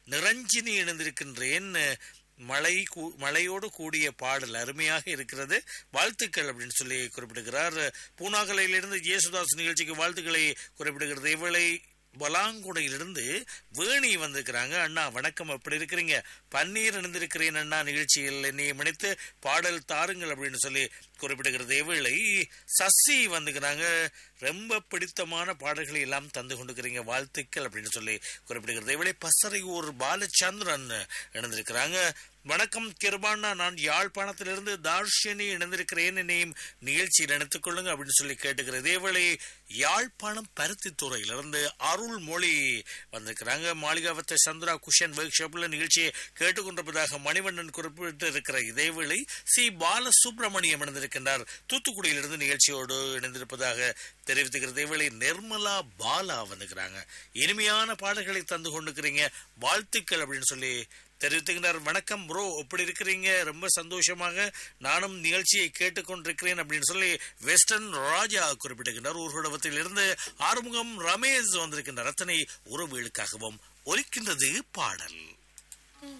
நிரஞ்சினி இணைந்திருக்கின்றேன் மழை கூ- மழையோடு கூடிய பாடல் அருமையாக இருக்கிறது வாழ்த்துக்கள் அப்படின்னு சொல்லி குறிப்பிடுகிறார் பூனாகலையிலிருந்து ஜேசுதாஸ் நிகழ்ச்சிக்கு வாழ்த்துக்களை குறிப்பிடுகிறது இவளை பலாங்குடையிலிருந்து வேணி வந்திருக்கிறாங்க அண்ணா வணக்கம் எப்படி இருக்கிறீங்க பன்னீர் இணைந்திருக்கிறேன் அண்ணா நிகழ்ச்சியில் என்னை இணைத்து பாடல் தாருங்கள் அப்படின்னு சொல்லி குறிப்பிடுகிறது இவளை சசி வந்துக்கிறாங்க ரொம்ப பிடித்தமான பாடல்களை எல்லாம் தந்து கொண்டிருக்கிறீங்க வாழ்த்துக்கள் அப்படின்னு சொல்லி குறிப்பிடுகிறது இவளை பசறையூர் பாலச்சந்திரன் இணைந்திருக்கிறாங்க வணக்கம் கிருபாண்ணா நான் யாழ்ப்பாணத்திலிருந்து தார்ஷினி இணைந்திருக்கிறேன் என்னையும் நிகழ்ச்சியில் இணைத்துக் கொள்ளுங்க அப்படின்னு சொல்லி கேட்டுக்கிறது இதேவேளை யாழ்ப்பாணம் பருத்தி துறையிலிருந்து அருள்மொழி வந்திருக்கிறாங்க மாளிகாவத்தை சந்திரா குஷன் ஒர்க் ஷாப்ல நிகழ்ச்சியை கேட்டுக்கொண்டிருப்பதாக மணிவண்ணன் குறிப்பிட்டு இருக்கிற இதேவேளை சி பாலசுப்ரமணியம் இணைந்திருக்கின்றார் தூத்துக்குடியிலிருந்து நிகழ்ச்சியோடு இணைந்திருப்பதாக தெரிவித்துக்கிறது இதேவேளை நிர்மலா பாலா வந்திருக்கிறாங்க இனிமையான பாடல்களை தந்து கொண்டிருக்கிறீங்க வாழ்த்துக்கள் அப்படின்னு சொல்லி தெரிவித்துக்கிறார் வணக்கம் ப்ரோ எப்படி இருக்கிறீங்க ரொம்ப சந்தோஷமாக நானும் நிகழ்ச்சியை கேட்டுக்கொண்டிருக்கிறேன் அப்படின்னு சொல்லி வெஸ்டர்ன் ராஜா குறிப்பிட்டிருக்கின்றார் ஊர்குடவத்தில் இருந்து ஆறுமுகம் ரமேஷ் வந்திருக்கின்றார் அத்தனை உறவுகளுக்காகவும் ஒலிக்கின்றது பாடல்